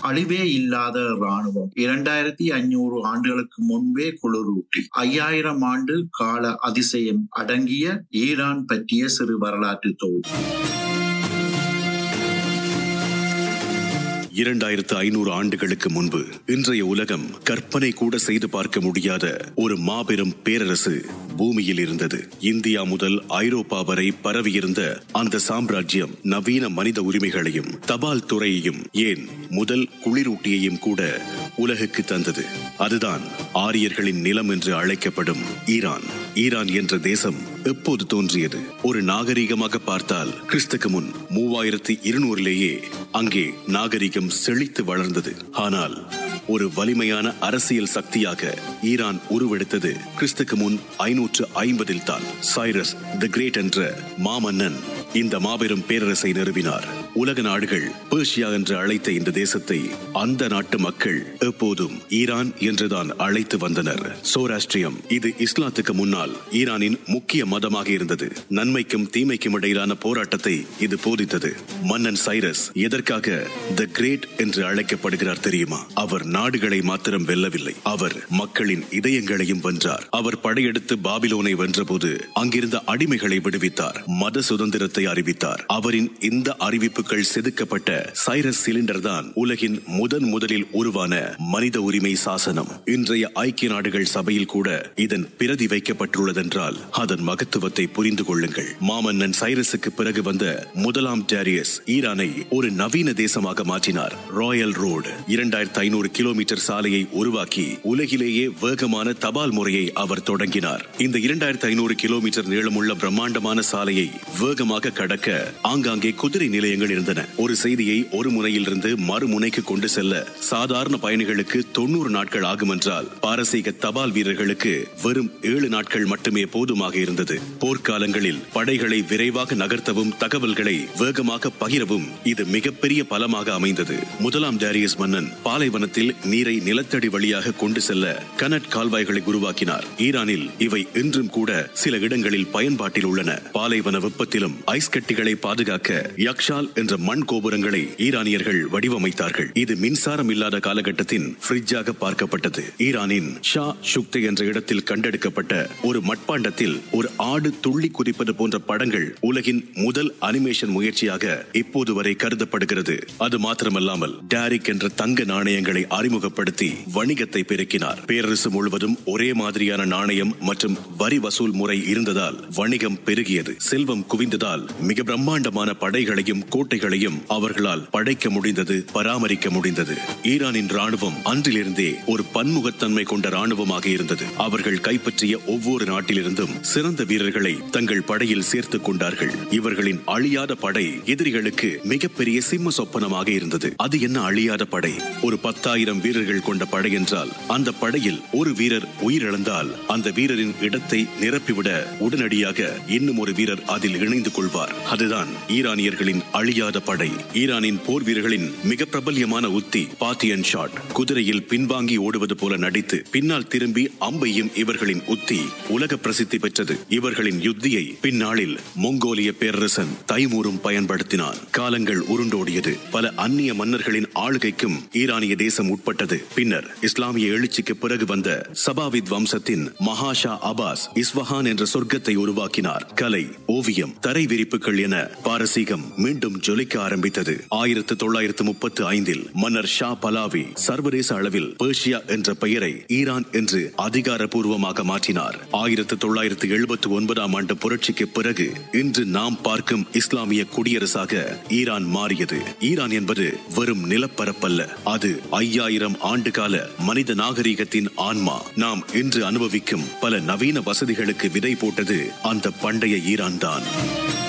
அழிவே இல்லாத இராணுவம் இரண்டாயிரத்தி ஐநூறு ஆண்டுகளுக்கு முன்பே குளிரூட்டி ஐயாயிரம் ஆண்டு கால அதிசயம் அடங்கிய ஈரான் பற்றிய சிறு வரலாற்று தொகுப்பு இரண்டாயிரத்து ஐநூறு ஆண்டுகளுக்கு முன்பு இன்றைய உலகம் கற்பனை கூட செய்து பார்க்க முடியாத ஒரு மாபெரும் பேரரசு பூமியில் இருந்தது இந்தியா முதல் ஐரோப்பா வரை பரவியிருந்த அந்த சாம்ராஜ்யம் நவீன மனித உரிமைகளையும் தபால் துறையையும் ஏன் முதல் குளிரூட்டியையும் கூட உலகுக்கு தந்தது அதுதான் ஆரியர்களின் நிலம் என்று அழைக்கப்படும் ஈரான் ஈரான் என்ற தேசம் எப்போது தோன்றியது ஒரு நாகரிகமாக பார்த்தால் கிறிஸ்துக்கு முன் மூவாயிரத்தி இருநூறிலேயே அங்கே நாகரிகம் செழித்து வளர்ந்தது ஆனால் ஒரு வலிமையான அரசியல் சக்தியாக ஈரான் உருவெடுத்தது கிறிஸ்துக்கு முன் ஐநூற்று ஐம்பதில் தான் சைரஸ் தி கிரேட் என்ற மாமன்னன் இந்த மாபெரும் பேரரசை நிறுவினார் உலக நாடுகள் பேர்ஷியா என்று அழைத்த இந்த தேசத்தை அந்த நாட்டு மக்கள் எப்போதும் ஈரான் என்றுதான் அழைத்து வந்தனர் சோராஷ்டிரியம் இது இஸ்லாத்துக்கு முன்னால் ஈரானின் முக்கிய மதமாக இருந்தது நன்மைக்கும் தீமைக்கும் இடையிலான போராட்டத்தை இது போதித்தது மன்னன் சைரஸ் எதற்காக த கிரேட் என்று அழைக்கப்படுகிறார் தெரியுமா அவர் நாடுகளை மாத்திரம் வெல்லவில்லை அவர் மக்களின் இதயங்களையும் வென்றார் அவர் படையெடுத்து பாபிலோனை வென்றபோது அங்கிருந்த அடிமைகளை விடுவித்தார் மத சுதந்திரத்தை அறிவித்தார் அவரின் இந்த அறிவிப்புகள் செதுக்கப்பட்ட சைரஸ் சிலிண்டர் தான் உலகின் முதன் முதலில் உருவான மனித உரிமை சாசனம் இன்றைய ஐக்கிய நாடுகள் சபையில் கூட இதன் பிரதி வைக்கப்பட்டுள்ளதென்றால் அதன் மகத்துவத்தை புரிந்து கொள்ளுங்கள் மாமன்னன் சைரஸுக்கு பிறகு வந்த முதலாம் டேரியஸ் ஈரானை ஒரு நவீன தேசமாக மாற்றினார் ராயல் ரோடு இரண்டாயிரத்தி ஐநூறு கிலோமீட்டர் சாலையை உருவாக்கி உலகிலேயே வேகமான தபால் முறையை அவர் தொடங்கினார் இந்த இரண்டாயிரத்தி ஐநூறு கிலோமீட்டர் நீளமுள்ள பிரம்மாண்டமான சாலையை வேகமாக கடக்க ஆங்காங்கே குதிரை நிலையங்கள் இருந்தன ஒரு செய்தியை ஒரு முனையிலிருந்து மறுமுனைக்கு கொண்டு செல்ல சாதாரண பயணிகளுக்கு தொண்ணூறு நாட்கள் ஆகும் என்றால் பாரசீக தபால் வீரர்களுக்கு வெறும் ஏழு நாட்கள் மட்டுமே போதுமாக இருந்தது போர்க்காலங்களில் படைகளை விரைவாக நகர்த்தவும் தகவல்களை வேகமாக பகிரவும் இது மிகப்பெரிய பலமாக அமைந்தது முதலாம் டேரியஸ் மன்னன் பாலைவனத்தில் நீரை நிலத்தடி வழியாக கொண்டு செல்ல கனட் கால்வாய்களை உருவாக்கினார் ஈரானில் இவை இன்றும் கூட சில இடங்களில் பயன்பாட்டில் உள்ளன பாலைவன வெப்பத்திலும் ஐஸ் கட்டிகளை பாதுகாக்க யக்ஷால் என்ற மண் கோபுரங்களை ஈரானியர்கள் வடிவமைத்தார்கள் இது மின்சாரம் இல்லாத காலகட்டத்தின் ஃப்ரிட்ஜாக பார்க்கப்பட்டது ஈரானின் ஷா ஷுக்தே என்ற இடத்தில் கண்டெடுக்கப்பட்ட ஒரு மட்பாண்டத்தில் ஒரு ஆடு துள்ளி குதிப்பது போன்ற படங்கள் உலகின் முதல் அனிமேஷன் முயற்சியாக இப்போது வரை கருதப்படுகிறது அது மாத்திரமல்லாமல் டாரிக் என்ற தங்க நாணயங்களை அறிமுகப்படுத்தி வணிகத்தை பெருக்கினார் பேரரசு முழுவதும் ஒரே மாதிரியான நாணயம் மற்றும் வரி வசூல் முறை இருந்ததால் வணிகம் பெருகியது செல்வம் குவிந்ததால் மிக பிரம்மாண்டமான படைகளையும் கோட்டைகளையும் அவர்களால் படைக்க முடிந்தது பராமரிக்க முடிந்தது ஈரானின் ராணுவம் அன்றிலிருந்தே ஒரு பன்முகத்தன்மை கொண்ட ராணுவமாக இருந்தது அவர்கள் கைப்பற்றிய ஒவ்வொரு நாட்டிலிருந்தும் சிறந்த வீரர்களை தங்கள் படையில் சேர்த்துக் கொண்டார்கள் இவர்களின் அழியாத படை எதிரிகளுக்கு மிகப்பெரிய சிம்ம சொப்பனமாக இருந்தது அது என்ன அழியாத படை ஒரு பத்தாயிரம் வீரர்கள் கொண்ட படை என்றால் அந்த படையில் ஒரு வீரர் உயிரிழந்தால் அந்த வீரரின் இடத்தை நிரப்பிவிட உடனடியாக இன்னும் ஒரு வீரர் அதில் இணைந்து கொள்வார் அதுதான் ஈரானியர்களின் அழியாத படை ஈரானின் போர் வீரர்களின் மிக பிரபல்யமான உத்தி பாத்தியன் ஷாட் குதிரையில் பின்வாங்கி ஓடுவது போல நடித்து பின்னால் திரும்பி அம்பையும் இவர்களின் உத்தி உலக பிரசித்தி பெற்றது இவர்களின் யுத்தியை பின்னாளில் மொங்கோலிய பேரரசன் தைமூரும் பயன்படுத்தினான் காலங்கள் உருண்டோடியது பல அந்நிய மன்னர்களின் ஆளுகைக்கும் ஈரானிய தேசம் உட்பட்டது பின்னர் இஸ்லாமிய எழுச்சிக்கு பிறகு வந்த சபாவித் வம்சத்தின் மகாஷா அபாஸ் இஸ்வஹான் என்ற சொர்க்கத்தை உருவாக்கினார் கலை ஓவியம் தரை விரிப்புகள் என பாரசீகம் மீண்டும் ஜொலிக்க ஆரம்பித்தது ஆயிரத்து தொள்ளாயிரத்து முப்பத்து ஐந்தில் மன்னர் ஷா பலாவி சர்வதேச அளவில் பேர்ஷியா என்ற பெயரை ஈரான் என்று அதிகாரப்பூர்வமாக மாற்றினார் ஆயிரத்து தொள்ளாயிரத்து எழுபத்தி ஒன்பதாம் ஆண்டு புரட்சிக்கு பிறகு இன்று நாம் பார்க்கும் இஸ்லாமிய குடியரசாக ஈரான் மாறியது ஈரான் என்பது வெறும் நிலப்பரப்பல்ல அது ஐயாயிரம் ஆண்டு கால மனித நாகரிகத்தின் ஆன்மா நாம் இன்று அனுபவிக்கும் பல நவீன வசதிகளுக்கு விதை போட்டது அந்த பண்டைய ஈரான் தான்